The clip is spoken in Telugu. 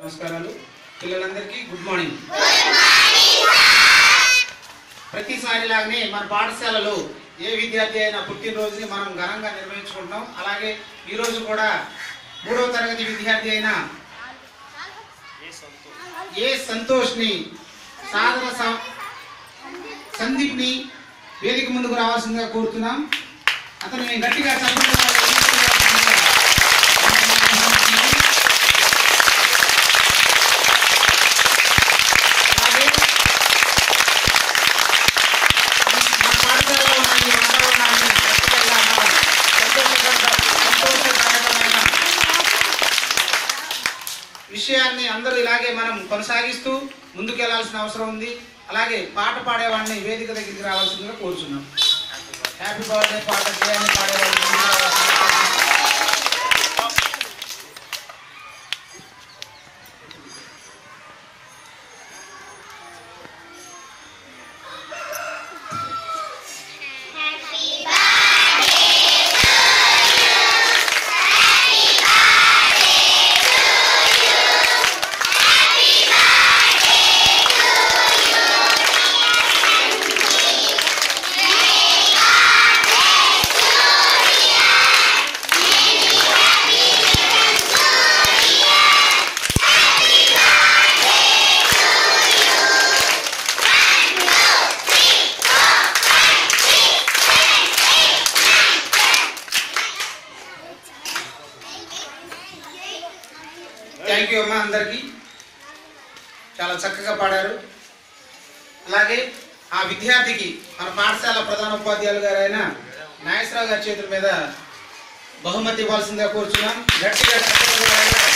నమస్కారాలు పిల్లలందరికీ గుడ్ మార్నింగ్ ప్రతిసారి లాగానే మన పాఠశాలలో ఏ విద్యార్థి అయినా పుట్టినరోజుని మనం ఘనంగా నిర్వహించుకుంటాం అలాగే ఈరోజు కూడా మూడవ తరగతి విద్యార్థి అయిన ఏ సంతోష్ని సాధన స- సందీప్ని వేదిక ముందుకు రావాల్సిందిగా కోరుతున్నాం అతను మేము గట్టిగా చదువుతున్నాం అలాగే మన పాఠశాలలో ఉన్న ఈ వాతావరణాన్ని ఖచ్చితంగా మనం సంతోషకర- సంతోషకరమైన విషయాన్ని అందరూ ఇలాగే మనం కొనసాగిస్తూ ముందుకెళ్లాల్సిన అవసరం ఉంది అలాగే పాట పాడేవాడిని వేదిక దగ్గరికి రావాల్సిందిగా కోరుచున్నాం హ్యాపీ బర్త్డే పాట చేయాలని పాడేవాడిని ముందుకు రావాల్సిందిగా కోరుచున్నాం. థ్యాంక్ యూ అమ్మా అందరికీ చాలా చక్కగా పాడారు అలాగే ఆ విద్యార్థికి మన పాఠశాల ప్రధాన ఉపాధ్యాయులు గారు అయిన నాగేశ్వరరావు గారి చేతుల మీద బహుమతి ఇవ్వాల్సిందిగా కోరుచున్నాం గట్టిగా చప్పట్లు కొట్టాలి.